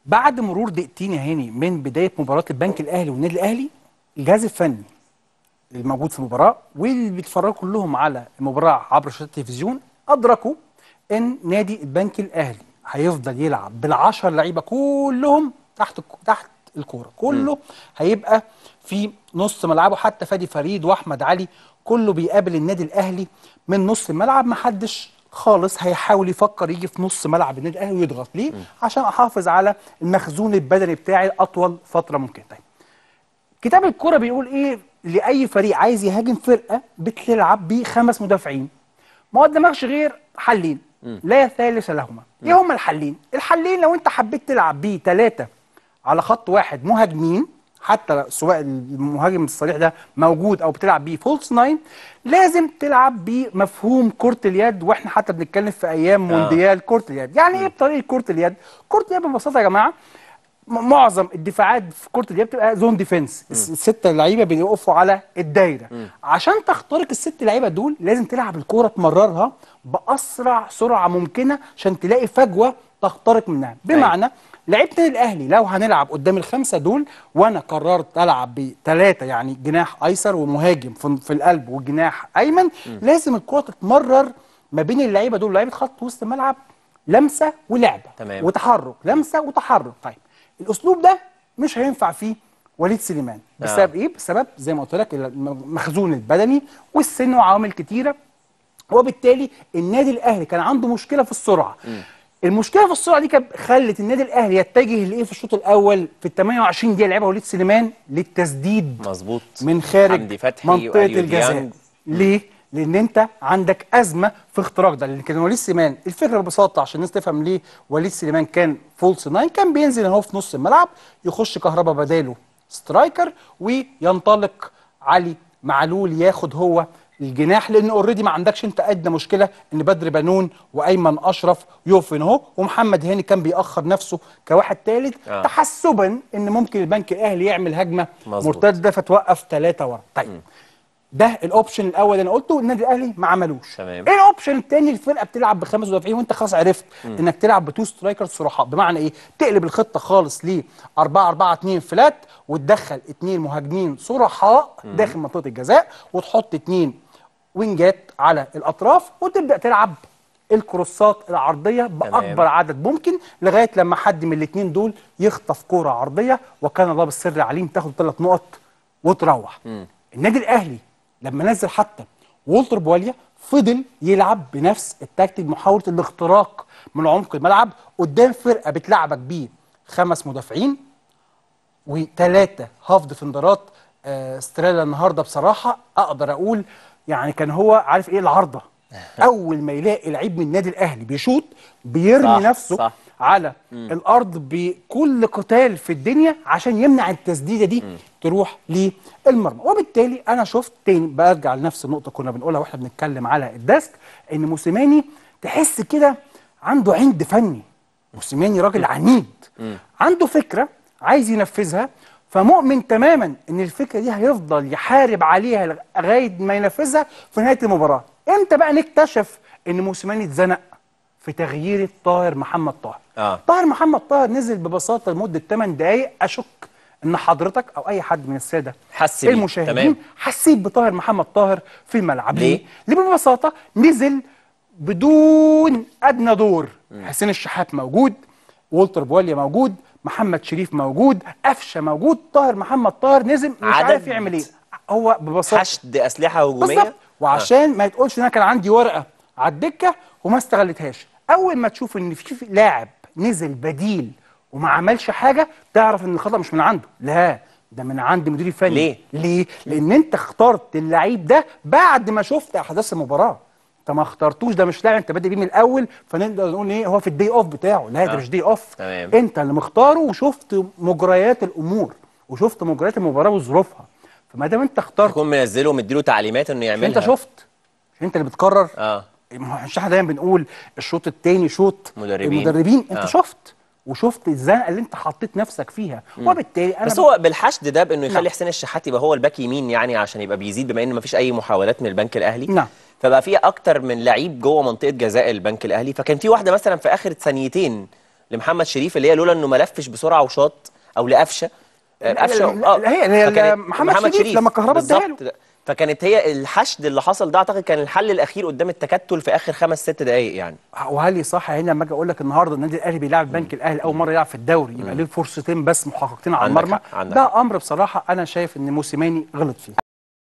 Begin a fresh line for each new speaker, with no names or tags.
بعد مرور دقيقتين يا هاني من بدايه مباراه البنك الاهلي والنادي الاهلي الجهاز الفني الموجود في المباراه واللي بيتفرجوا كلهم على المباراه عبر شاشه التلفزيون ادركوا ان نادي البنك الاهلي هيفضل يلعب بالعشر لعيبه كلهم تحت تحت الكوره كله هيبقى في نص ملعبه حتى فادي فريد واحمد علي كله بيقابل النادي الاهلي من نص الملعب محدش خالص هيحاول يفكر يجي في نص ملعب النادي الاهلي ويضغط ليه عشان احافظ على المخزون البدني بتاعي اطول فتره ممكنه طيب كتاب الكرة بيقول ايه لاي فريق عايز يهاجم فرقه بتلعب بخمس مدافعين ما قدامكش غير حلين لا ثالث لهما ايه هما الحلين الحلين لو انت حبيت تلعب بيه ثلاثه على خط واحد مهاجمين حتى سواء المهاجم الصريح ده موجود او بتلعب بيه فولس ناين لازم تلعب بمفهوم كرة اليد واحنا حتى بنتكلم في ايام
آه.
مونديال كرة اليد يعني ايه بطريقه كرة اليد كرة اليد ببساطه يا جماعه م- معظم الدفاعات في كرة اليد بتبقى زون ديفense الست لعيبه بيقفوا على الدايره عشان تخترق الست لعيبه دول لازم تلعب الكوره تمررها باسرع سرعه ممكنه عشان تلاقي فجوه تخترق منها بمعنى لعيبه النادي الاهلي لو هنلعب قدام الخمسه دول وانا قررت العب بثلاثه يعني جناح ايسر ومهاجم في في القلب وجناح ايمن لازم الكوره تتمرر ما بين اللعيبه دول لعيبه خط وسط الملعب لمسه ولعبه
تمام.
وتحرك لمسه وتحرك طيب الاسلوب ده مش هينفع فيه وليد سليمان بسبب ايه بسبب زي ما قلت لك المخزون البدني والسن وعوامل كتيره وبالتالي النادي الاهلي كان عنده مشكله في السرعه المشكله في السرعه دي كانت خلت النادي الاهلي يتجه لايه في الشوط الاول في ال 28 دقيقه لعبها وليد سليمان للتسديد
مظبوط
من خارج
حمدي فتحي
منطقه
وأليو
الجزاء
ديانج.
ليه؟ لان انت عندك ازمه في اختراق ده لان كان وليد سليمان الفكره ببساطه عشان الناس تفهم ليه وليد سليمان كان فولس ناين كان بينزل هو في نص الملعب يخش كهربا بداله سترايكر وينطلق علي معلول ياخد هو الجناح لان اوريدي ما عندكش انت ادنى مشكله ان بدر بنون وايمن اشرف يقفوا هنا اهو ومحمد هاني كان بيأخر نفسه كواحد ثالث
آه.
تحسبا ان ممكن البنك الاهلي يعمل هجمه
مظبوط.
مرتده فتوقف ثلاثه ورا طيب ده الاوبشن الاول اللي انا قلته النادي الاهلي ما عملوش
تمام.
ايه الاوبشن الثاني الفرقه بتلعب بخمس مدافعين وانت خلاص عرفت انك تلعب بتو سترايكرز صراحه بمعنى ايه تقلب الخطه خالص ل 4 4 2 فلات وتدخل اثنين مهاجمين صرحاء داخل منطقه الجزاء وتحط اثنين وينجات على الاطراف وتبدا تلعب الكروسات العرضيه باكبر عدد ممكن لغايه لما حد من الاثنين دول يخطف كوره عرضيه وكان الله بالسر عليم تاخد ثلاث نقط وتروح النادي الاهلي لما نزل حتى وولتر بواليا فضل يلعب بنفس التكتيك محاوله الاختراق من عمق الملعب قدام فرقه بتلعبك بيه خمس مدافعين وثلاثه هاف ديفندرات آه ستريلا النهارده بصراحه اقدر اقول يعني كان هو عارف ايه العارضه اول ما يلاقي لعيب من النادي الاهلي بيشوط بيرمي
صح،
نفسه
صح.
على الارض بكل قتال في الدنيا عشان يمنع التسديده دي تروح للمرمى وبالتالي انا شفت تاني برجع لنفس النقطه كنا بنقولها واحنا بنتكلم على الديسك ان موسيماني تحس كده عنده عند فني موسيماني راجل عنيد عنده فكره عايز ينفذها فمؤمن تماما ان الفكره دي هيفضل يحارب عليها لغايه ما ينفذها في نهايه المباراه امتى بقى نكتشف ان موسيماني اتزنق في تغيير طاهر محمد طاهر
آه.
طاهر محمد طاهر نزل ببساطه لمده 8 دقائق اشك ان حضرتك او اي حد من الساده
حس بيه.
المشاهدين
تمام.
حسيت بطاهر محمد طاهر في الملعب
ليه؟
ليه ببساطه نزل بدون ادنى دور حسين الشحات موجود والتر بواليا موجود محمد شريف موجود قفشه موجود طاهر محمد طاهر نزل مش
عدد
عارف يعمل ايه هو ببساطه
حشد اسلحه هجوميه
بالظبط وعشان ما يتقولش ان انا كان عندي ورقه على الدكه وما استغلتهاش اول ما تشوف ان في في لاعب نزل بديل وما عملش حاجه تعرف ان الخطا مش من عنده لا ده من عند مدير الفني
ليه؟
ليه لان انت اخترت اللعيب ده بعد ما شفت احداث المباراه انت ما اخترتوش ده مش لاعب انت بادئ بيه من الاول فنقدر نقول ايه هو في الدي اوف بتاعه لا ده
آه.
مش دي اوف
تمام.
انت اللي مختاره وشفت مجريات الامور وشفت مجريات المباراه وظروفها فما دام انت اخترت
تكون منزله ومديله تعليمات انه يعملها
انت شفت مش انت اللي بتقرر
اه
ما هو مش احنا دايما بنقول الشوط الثاني شوط
مدربين.
المدربين انت
آه.
شفت وشفت الزنقه اللي انت حطيت نفسك فيها وبالتالي انا
بس
ب-
هو بالحشد ده بانه يخلي
نعم.
حسين الشحات يبقى هو الباك يمين يعني عشان يبقى بيزيد بما ان مفيش اي محاولات من البنك الاهلي
نعم.
فبقى في اكتر من لعيب جوه منطقه جزاء البنك الاهلي فكان في واحده مثلا في اخر ثانيتين لمحمد شريف اللي هي لولا انه ما لفش بسرعه وشاط او لقفشه آه،
لا،
قفشه
لا، لا، هي- هي-
فكانت
محمد شريف لما كهربا اداها له.
بالظبط فكانت هي الحشد اللي حصل ده اعتقد كان الحل الاخير قدام التكتل في اخر خمس ست دقائق يعني
وهل صح هنا لما اجي اقول لك النهارده النادي الاهلي بيلعب البنك الاهلي اول مره يلعب في الدوري يبقى ليه فرصتين بس محققتين على
عندك
المرمى
حق، عندك
ده امر بصراحه انا شايف ان موسيماني غلط فيه